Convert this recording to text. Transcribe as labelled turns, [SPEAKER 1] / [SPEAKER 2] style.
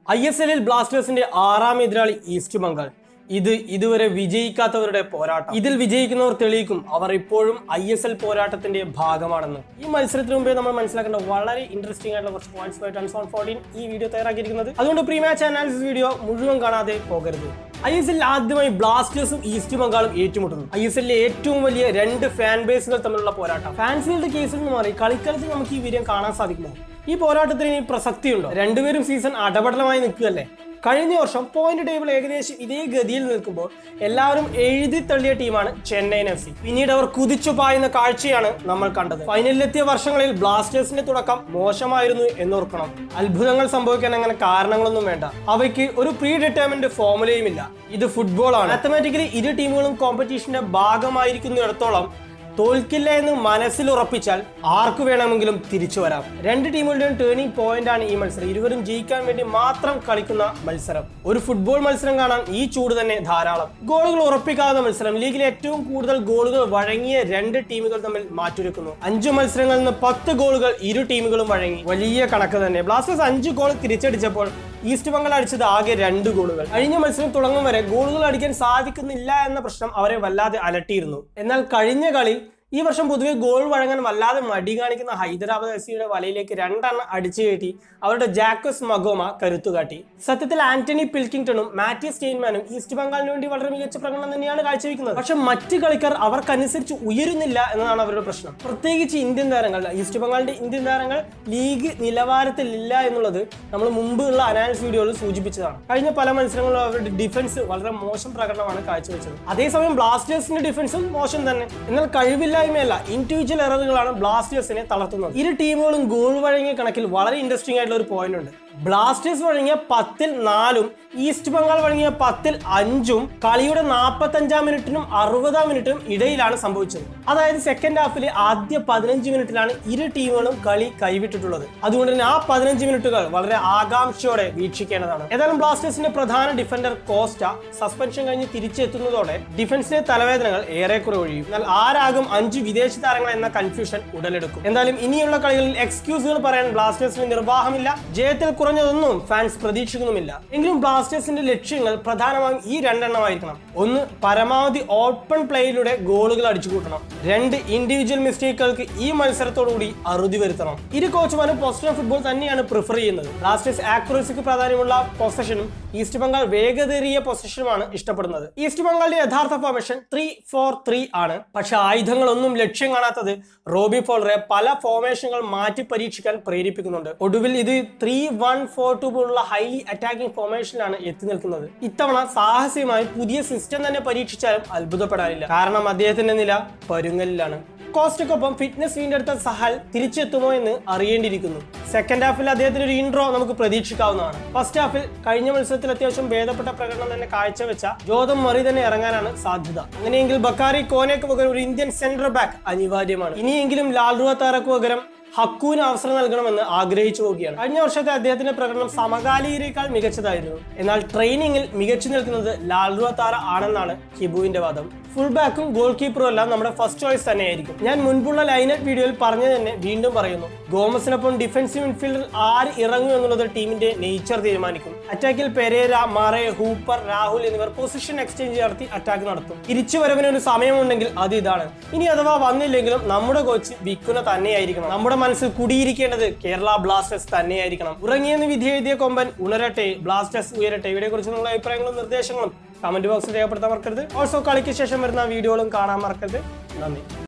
[SPEAKER 1] I S എല്ലിൽ ബ്ലാസ്റ്റേഴ്സിന്റെ ആറാം എതിരാളി ഈസ്റ്റ് ബംഗാൾ ഇത് ഇതുവരെ വിജയിക്കാത്തവരുടെ പോരാട്ടം ഇതിൽ വിജയിക്കുന്നവർ തെളിയിക്കും അവർ ഇപ്പോഴും ഐ എസ് എൽ പോരാട്ടത്തിന്റെ ഭാഗമാണെന്ന് ഈ മത്സരത്തിന് മുമ്പേ നമ്മൾ മനസ്സിലാക്കേണ്ട വളരെ ഇൻട്രസ്റ്റിംഗ് ആയിട്ടുള്ള കുറച്ച് പോയിന്റ്സ് പോയിട്ട് ഓൺ ഫോർട്ടീൻ ഈ വീഡിയോ തയ്യാറാക്കിയിരിക്കുന്നത് അതുകൊണ്ട് പ്രീ മാച്ച് അനാലിസിസ് വീഡിയോ മുഴുവൻ കാണാതെ പോകരുത് ഐ എസ് എല്ലിൽ ആദ്യമായി ബ്ലാസ്റ്റേഴ്സും ഈസ്റ്റ് ബംഗാളും ഏറ്റുമുട്ടുന്നു ഐ എസ് എല്ലിലെ ഏറ്റവും വലിയ രണ്ട് ഫാൻ ബേസുകൾ തമ്മിലുള്ള പോരാട്ടം ഫാൻസുകളുടെ കേസിൽ നിന്ന് മാറി കളിക്കളത്തിൽ നമുക്ക് ഈ വീഡിയോ കാണാൻ സാധിക്കുമോ ഈ പോരാട്ടത്തിന് ഇനി പ്രസക്തിയുണ്ടോ രണ്ടുപേരും സീസൺ അടപടലമായി നിൽക്കുകയല്ലേ കഴിഞ്ഞ വർഷം പോയിന്റ് ടേബിൾ ഏകദേശം ഇതേ ഗതിയിൽ നിൽക്കുമ്പോൾ എല്ലാവരും എഴുതി തള്ളിയ ടീമാണ് ചെന്നൈയിൻ എഫ് സി പിന്നീട് അവർ കുതിച്ചു പായുന്ന കാഴ്ചയാണ് നമ്മൾ കണ്ടത് ഫൈനലിലെത്തിയ വർഷങ്ങളിൽ ബ്ലാസ്റ്റേഴ്സിന്റെ തുടക്കം മോശമായിരുന്നു എന്നോർക്കണം അത്ഭുതങ്ങൾ സംഭവിക്കാൻ അങ്ങനെ കാരണങ്ങളൊന്നും വേണ്ട അവയ്ക്ക് ഒരു പ്രീ ഡിറ്റർമിൻഡ് ഫോമുലയുമില്ല ഇത് ഫുട്ബോൾ ആണ് മാത്തമാറ്റിക്കലി ഇരു ടീമുകളും കോമ്പറ്റീഷന്റെ ഭാഗമായിരിക്കുന്നിടത്തോളം തോൽക്കില്ല എന്ന് മനസ്സിൽ ഉറപ്പിച്ചാൽ ആർക്ക് വേണമെങ്കിലും തിരിച്ചു വരാം രണ്ട് ടീമുകളുടെയും ടേണിംഗ് പോയിന്റ് ആണ് ഈ മത്സരം ഇരുവരും ജയിക്കാൻ വേണ്ടി മാത്രം കളിക്കുന്ന മത്സരം ഒരു ഫുട്ബോൾ മത്സരം കാണാൻ ഈ ചൂട് തന്നെ ധാരാളം ഗോളുകൾ ഉറപ്പിക്കാവുന്ന മത്സരം ലീഗിലെ ഏറ്റവും കൂടുതൽ ഗോളുകൾ വഴങ്ങിയ രണ്ട് ടീമുകൾ തമ്മിൽ മാറ്റുരക്കുന്നു അഞ്ചു മത്സരങ്ങളിൽ നിന്ന് പത്ത് ഗോളുകൾ ഇരു ടീമുകളും വഴങ്ങി വലിയ കണക്ക് തന്നെ ബ്ലാസ്റ്റേഴ്സ് അഞ്ച് ഗോൾ തിരിച്ചടിച്ചപ്പോൾ ഈസ്റ്റ് ബംഗാൾ അടിച്ചത് ആകെ രണ്ട് ഗോളുകൾ കഴിഞ്ഞ മത്സരം തുടങ്ങും വരെ ഗോളുകൾ അടിക്കാൻ സാധിക്കുന്നില്ല എന്ന പ്രശ്നം അവരെ വല്ലാതെ അലട്ടിയിരുന്നു എന്നാൽ കഴിഞ്ഞ കളി ഈ വർഷം പൊതുവെ ഗോൾ വഴങ്ങാൻ വല്ലാതെ മടി കാണിക്കുന്ന ഹൈദരാബാദ് എഫ് സിയുടെ വലയിലേക്ക് രണ്ടെണ്ണം അടിച്ചു കയറ്റി അവരുടെ ജാക്കോസ് മഗോമ കരുത്തുകാട്ടി സത്യത്തിൽ ആന്റണി പിൽക്കിങ്ടണും മാറ്റി സ്റ്റെയിൻമാനും ഈസ്റ്റ് ബംഗാളിന് വേണ്ടി വളരെ മികച്ച പ്രകടനം തന്നെയാണ് കാഴ്ചവെക്കുന്നത് പക്ഷെ മറ്റു കളിക്കാർ അവർക്കനുസരിച്ച് ഉയരുന്നില്ല എന്നതാണ് അവരുടെ പ്രശ്നം പ്രത്യേകിച്ച് ഇന്ത്യൻ താരങ്ങൾ ഈസ്റ്റ് ബംഗാളിന്റെ ഇന്ത്യൻ താരങ്ങൾ ലീഗ് നിലവാരത്തിലില്ല എന്നുള്ളത് നമ്മൾ മുമ്പുള്ള അനാലിസിസ് വീഡിയോയിൽ സൂചിപ്പിച്ചതാണ് കഴിഞ്ഞ പല മത്സരങ്ങളിലും അവരുടെ ഡിഫൻസ് വളരെ മോശം പ്രകടനമാണ് കാഴ്ചവെച്ചത് അതേസമയം ബ്ലാസ്റ്റേഴ്സിന്റെ ഡിഫൻസും മോശം തന്നെ എന്നാൽ കഴിവില്ലായ്മയല്ല ഇൻഡിവിജ്വൽ എററുകളാണ് ബ്ലാസ്റ്റേഴ്സിനെ തളർത്തുന്നത് ഇരു ടീമുകളും ഗോൾ വഴങ്ങിയ കണക്കിൽ വളരെ ഇൻട്രസ്റ്റിംഗ് ആയിട്ടുള്ള ഒരു പോയിന്റ് ഉണ്ട് ബ്ലാസ്റ്റേഴ്സ് വഴങ്ങിയ പത്തിൽ നാലും ഈസ്റ്റ് ബംഗാൾ വഴങ്ങിയ പത്തിൽ അഞ്ചും കളിയുടെ നാൽപ്പത്തഞ്ചാം മിനിറ്റിനും അറുപതാം മിനിറ്റിനും ഇടയിലാണ് സംഭവിച്ചത് അതായത് സെക്കൻഡ് ഹാഫിൽ ആദ്യ പതിനഞ്ച് മിനിറ്റിലാണ് ഇരു ടീമുകളും കളി കൈവിട്ടിട്ടുള്ളത് അതുകൊണ്ട് തന്നെ ആ പതിനഞ്ച് മിനിറ്റുകൾ വളരെ ആകാംക്ഷയോടെ വീക്ഷിക്കേണ്ടതാണ് ഏതായാലും ബ്ലാസ്റ്റേഴ്സിന്റെ പ്രധാന ഡിഫൻഡർ കോസ്റ്റ സസ്പെൻഷൻ കഴിഞ്ഞ് തിരിച്ചെത്തുന്നതോടെ ഡിഫൻസിലെ തലവേദനകൾ ഏറെക്കുറെ ഒഴിയും എന്നാൽ ആരാകും അഞ്ച് വിദേശ താരങ്ങൾ എന്ന കൺഫ്യൂഷൻ ഉടലെടുക്കും എന്തായാലും ഇനിയുള്ള കളികളിൽ എക്സ്ക്യൂസുകൾ പറയാൻ ബ്ലാസ്റ്റേഴ്സിന് നിർവാഹമില്ല ജയത്തിൽ കുറഞ്ഞതൊന്നും ഫാൻസ് പ്രതീക്ഷിക്കുന്നുമില്ല എങ്കിലും ബ്ലാസ്റ്റേഴ്സിന്റെ ലക്ഷ്യങ്ങൾ പ്രധാനമായും ഈ രണ്ടെണ്ണമായിരിക്കണം ഒന്ന് പരമാവധി ഓപ്പൺ പ്ലേയിലൂടെ ഗോളുകൾ അടിച്ചു കൂട്ടണം രണ്ട് ഇൻഡിവിജ്വൽ മിസ്റ്റേക്കുകൾക്ക് ഈ മത്സരത്തോടുകൂടി അറുതി വരുത്തണം ഇരു കോച്ചുമാരും പൊസിഷൻ ഫുട്ബോൾ തന്നെയാണ് പ്രിഫർ ചെയ്യുന്നത് ബ്ലാസ്റ്റേഴ്സ് ആക്യുറസിക്ക് പ്രാധാന്യമുള്ള പൊസഷനും ഈസ്റ്റ് ബംഗാൾ വേഗതേറിയ പൊസിഷനുമാണ് ഇഷ്ടപ്പെടുന്നത് ഈസ്റ്റ് ബംഗാളിന്റെ യഥാർത്ഥ ഫോർമേഷൻ ത്രീ ഫോർ ത്രീ ആണ് പക്ഷെ ആയുധങ്ങളൊന്നും ലക്ഷ്യം കാണാത്തത് റോബി ഫോളറെ പല ഫോർമേഷനുകൾ മാറ്റി പരീക്ഷിക്കാൻ പ്രേരിപ്പിക്കുന്നുണ്ട് ഒടുവിൽ ഇത് ത്രീ വൺ ഫോർ ടു പോലുള്ള ഹൈലി അറ്റാക്കിംഗ് ഫോർമേഷനിലാണ് എത്തി നിൽക്കുന്നത് ഇത്തവണ സാഹസികമായി പുതിയ സിസ്റ്റം തന്നെ പരീക്ഷിച്ചാലും അത്ഭുതപ്പെടാനില്ല കാരണം അദ്ദേഹത്തിന്റെ നില പരുങ്ങലിലാണ് കോസ്റ്റക്കൊപ്പം ഫിറ്റ്നസ് വീണ്ടെടുത്ത സഹൽ തിരിച്ചെത്തുമോ എന്ന് അറിയേണ്ടിയിരിക്കുന്നു സെക്കൻഡ് ഹാഫിൽ അദ്ദേഹത്തിന് ഒരു ഇൻട്രോ നമുക്ക് പ്രതീക്ഷിക്കാവുന്നതാണ് ഫസ്റ്റ് ഹാഫിൽ കഴിഞ്ഞ മത്സരത്തിൽ അത്യാവശ്യം ഭേദപ്പെട്ട പ്രകടനം തന്നെ കാഴ്ചവെച്ച ജോതം മറി തന്നെ ഇറങ്ങാനാണ് സാധ്യത അങ്ങനെയെങ്കിൽ ബക്കാരി കോനയ്ക്ക് പകരം ഒരു ഇന്ത്യൻ സെന്റർ ബാക്ക് അനിവാര്യമാണ് ഇനിയെങ്കിലും ലാൽ റുവത്താറക്ക് പകരം ഹക്കൂന് അവസരം നൽകണമെന്ന് ആഗ്രഹിച്ചു പോവുകയാണ് കഴിഞ്ഞ വർഷത്തെ അദ്ദേഹത്തിന്റെ പ്രകടനം സമകാലികരേക്കാൾ മികച്ചതായിരുന്നു എന്നാൽ ട്രെയിനിങ്ങിൽ മികച്ചു നിൽക്കുന്നത് ലാൽ റുവത്താറ ആണെന്നാണ് ഹിബുവിന്റെ വാദം ഫുൾ ബാക്കും ഗോൾ കീപ്പറും എല്ലാം നമ്മുടെ ഫസ്റ്റ് ചോയ്സ് തന്നെയായിരിക്കും ഞാൻ മുൻപുള്ള ലൈനപ്പ് വീഡിയോയിൽ പറഞ്ഞു തന്നെ വീണ്ടും പറയുന്നു ഗോമസിനൊപ്പം ഡിഫൻസീവ് മിഡ്ഫീൽഡിൽ ആര് ഇറങ്ങും എന്നുള്ളത് ടീമിന്റെ നേച്ചർ തീരുമാനിക്കും അറ്റാക്കിൽ പെരേര മറേ ഹൂപ്പർ രാഹുൽ എന്നിവർ പൊസിഷൻ എക്സ്ചേഞ്ച് നടത്തി അറ്റാക്ക് നടത്തും തിരിച്ചുവരവിന് ഒരു സമയമുണ്ടെങ്കിൽ അത് ഇതാണ് ഇനി അഥവാ വന്നില്ലെങ്കിലും നമ്മുടെ കോച്ച് വിക്കുന്ന തന്നെയായിരിക്കണം നമ്മുടെ മനസ്സിൽ കുടിയിരിക്കേണ്ടത് കേരള ബ്ലാസ്റ്റേഴ്സ് തന്നെയായിരിക്കണം ഉറങ്ങിയെന്ന് വിധി എഴുതിയ കൊമ്പൻ ഉണരട്ടെ ബ്ലാസ്റ്റേഴ്സ് ഉയരട്ടെ ഇവരെ കുറിച്ച് നിങ്ങളുടെ അഭിപ്രായങ്ങളും നിർദ്ദേശങ്ങളും കമന്റ് ബോക്സിൽ രേഖപ്പെടുത്താൻ മറക്കരുത് ഓൾസോ കളിക്ക് ശേഷം വരുന്ന വീഡിയോകളും കാണാൻ മറക്കരുത് നന്ദി